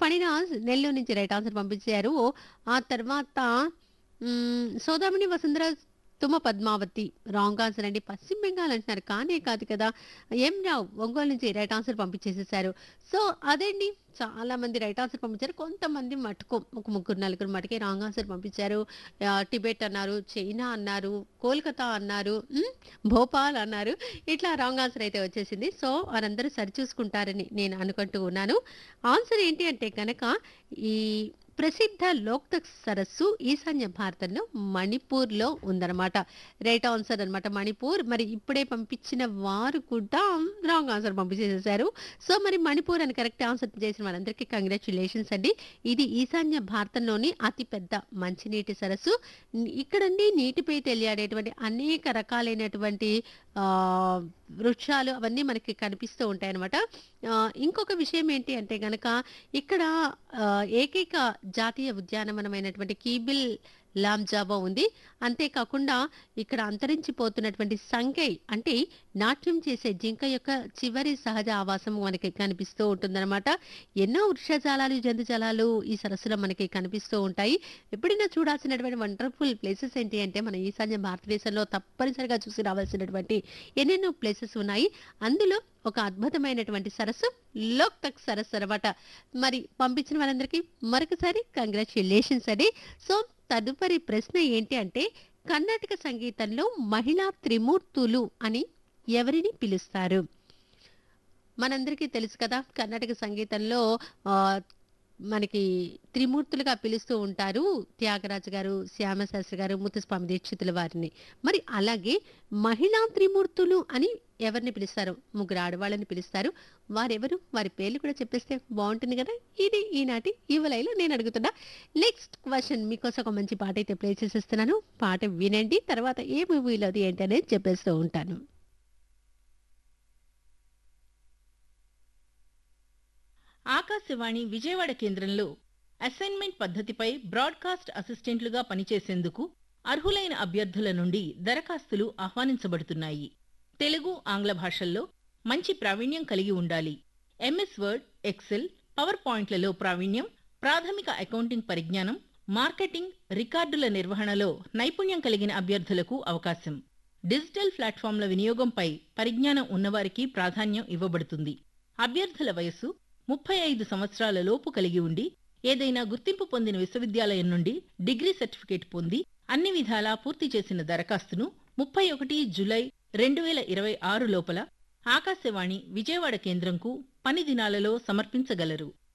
మణిరాజ్ నెల్లూరు నుంచి right answer పంపించారు ఆ తర్వాత మ్, సోదామణి వసుంధర తుమ పద్మావతి రాంగ్ ఆన్సర్ అండి పశ్చిమ బెంగాల్ అంటున్నారు కానే కాదు కదా ఎం రావు ఒంగోలు నుంచి రైట్ ఆన్సర్ పంపించేసేసారు సో అదండి చాలా మంది రైట్ ఆన్సర్ పంపించారు కొంతమంది మటుకు ఒక ముగ్గురు నలుగురు మటుకే రాంగ్ ఆన్సర్ పంపించారు ఆ, టిబెట్ అన్నారు చైనా అన్నారు కోల్కతా అన్నారు మ్, భోపాల్ అన్నారు ఇట్లా రాంగ్ ఆన్సర్ అయితే వచ్చేసింది సో వారందరూ సరిచూసుకుంటారని నేను అనుకుంటూ ఉన్నాను ఆన్సర్ ఏంటి అంటే కనుక ఈ ప్రసిద్ధ లోక్తక్ సరస్సు ఈశాన్య భారతంలో మణిపూర్లో ఉందన్నమాట రైట్ ఆన్సర్ అన్నమాట మణిపూర్ మరి ఇప్పుడే పంపించిన వారు కూడా రాంగ్ ఆన్సర్ పంపించేసేసారు సో మరి మణిపూర్ అని కరెక్ట్ ఆన్సర్ చేసిన వాళ్ళందరికీ కంగ్రాచులేషన్స్ అండి ఇది ఈశాన్య భారతంలోని అతిపెద్ద మంచినీటి సరస్సు ఇక్కడండి నీటిపై తెలియాడేటువంటి అనేక రకాలైనటువంటి ఆ, వృక్షాలు అవన్నీ మనకి కనిపిస్తూ ఉంటాయి అనమాట ఇంకొక విషయం ఏంటి అంటే గనక ఇక్కడ ఆ, ఏకైక జాతీయ ఉద్యానవనమైనటువంటి కీబిల్ లాంజాబో ఉంది అంతేకాకుండా ఇక్కడ అంతరించిపోతున్నటువంటి సంగై అంటే నాట్యం చేసే జింక యొక్క చివరి సహజ ఆవాసం మనకి కనిపిస్తూ ఉంటుందన్నమాట ఎన్నో వృక్షజాలాలు జంతుజాలాలు ఈ సరస్సులో మనకి కనిపిస్తూ ఉంటాయి ఎప్పుడైనా చూడాల్సినటువంటి వండర్ఫుల్ ప్లేసెస్ ఏంటి అంటే మన ఈశాన్య భారతదేశంలో తప్పనిసరిగా చూసి రావాల్సినటువంటి ఎన్నెన్నో ప్లేసెస్ ఉన్నాయి అందులో ఒక అద్భుతమైనటువంటి సరస్సు లోక్తక్ సరస్సు అనమాట మరి పంపించిన వాళ్ళందరికీ మరొకసారి కంగ్రాచులేషన్స్ అండి సో తదుపరి ప్రశ్న ఏంటి అంటే కర్ణాటక సంగీతంలో మహిళా త్రిమూర్తులు అని ఎవరిని పిలుస్తారు మనందరికీ తెలుసు కదా కర్ణాటక సంగీతంలో ఆ, మనకి త్రిమూర్తులుగా పిలుస్తూ ఉంటారు త్యాగరాజు గారు శ్యామశాస్త్రి గారు ముత్తుస్వామి దీక్షితుల వారిని మరి అలాగే మహిళా త్రిమూర్తులు అని ఎవరిని పిలుస్తారు ముగ్గురు ఆడవాళ్ళని పిలుస్తారు వారెవరు వారి పేర్లు కూడా చెప్పేస్తే బాగుంటుంది కదా ఇది ఈనాటి ఇవలైలో నేను అడుగుతున్నా నెక్స్ట్ క్వశ్చన్ మీకోసం ఒక మంచి పాట అయితే ప్లే చేసేస్తున్నాను పాట వినండి తర్వాత ఏ మూవీలోది ఏంటి అనేది చెప్పేస్తూ ఉంటాను ఆకాశవాణి విజయవాడ కేంద్రంలో అసైన్మెంట్ పద్ధతిపై బ్రాడ్కాస్ట్ అసిస్టెంట్లుగా పనిచేసేందుకు అర్హులైన అభ్యర్థుల నుండి దరఖాస్తులు ఆహ్వానించబడుతున్నాయి తెలుగు ఆంగ్ల భాషల్లో మంచి ప్రావీణ్యం కలిగి ఉండాలి ఎంఎస్ వర్డ్ ఎక్సెల్ పవర్ పాయింట్లలో ప్రావీణ్యం ప్రాథమిక అకౌంటింగ్ పరిజ్ఞానం మార్కెటింగ్ రికార్డుల నిర్వహణలో నైపుణ్యం కలిగిన అభ్యర్థులకు అవకాశం డిజిటల్ ప్లాట్ఫామ్ల వినియోగంపై పరిజ్ఞానం ఉన్నవారికి ప్రాధాన్యం ఇవ్వబడుతుంది అభ్యర్థుల వయస్సు ముప్పై ఐదు సంవత్సరాల లోపు కలిగి ఉండి ఏదైనా గుర్తింపు పొందిన విశ్వవిద్యాలయం నుండి డిగ్రీ సర్టిఫికేట్ పొంది అన్ని విధాలా పూర్తి చేసిన దరఖాస్తును ముప్పై ఒకటి జులై రెండు వేల ఇరవై ఆరు లోపల ఆకాశవాణి విజయవాడ కేంద్రంకు పని దినాలలో సమర్పించగలరు